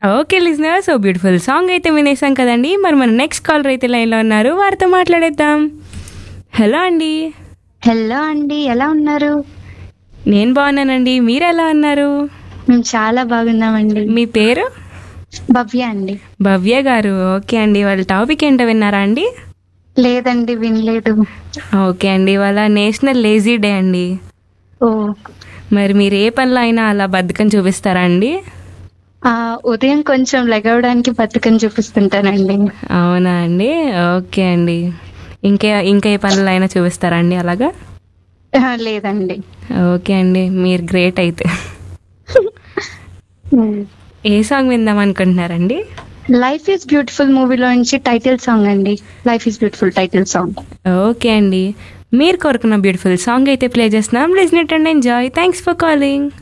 okay listener so beautiful song అయితే వినేసాం కదండి మరి మన నెక్స్ట్ కాలర్ అయితే లైన్లో ఉన్నారు వారితో మాట్లాడేద్దాం హలో అండి హలో అండి ఎలా ఉన్నారు నేను బాగున్నానండి మీరు ఎలా ఉన్నారు మేము చాలా బాగున్నామండి మీ పేరు భవ్య అండి భవ్య గారు ఓకే అండి వాళ్ళ టాపిక్ ఏంటో విన్నారా అండి లేదండి వినలేదు ఓకే అండి వాళ్ళ నేషనల్ లేజీ డే అండి ఓ మరి మీరు ఏ పనిలో అయినా అలా బద్ధకం చూపిస్తారా అండి ఆ ఉదయం కొంచెం లెగవడానికి బతుకని చూపిస్తుంటానండి అవునా అండి ఓకే అండి ఇంకే ఇంకా ఏ పనులు అయినా చూపిస్తారా అండి అలాగా ఆ, లేదండి ఓకే అండి మీరు గ్రేట్ అయితే ఏ సాంగ్ విందాం అనుకుంటున్నారండి లైఫ్ ఈజ్ బ్యూటిఫుల్ మూవీలో నుంచి టైటిల్ సాంగ్ అండి life is beautiful title song okay అండి మీరు కోరుకున్న బ్యూటిఫుల్ సాంగ్ అయితే ప్లే చేస్తున్నాం listen it and enjoy thanks for calling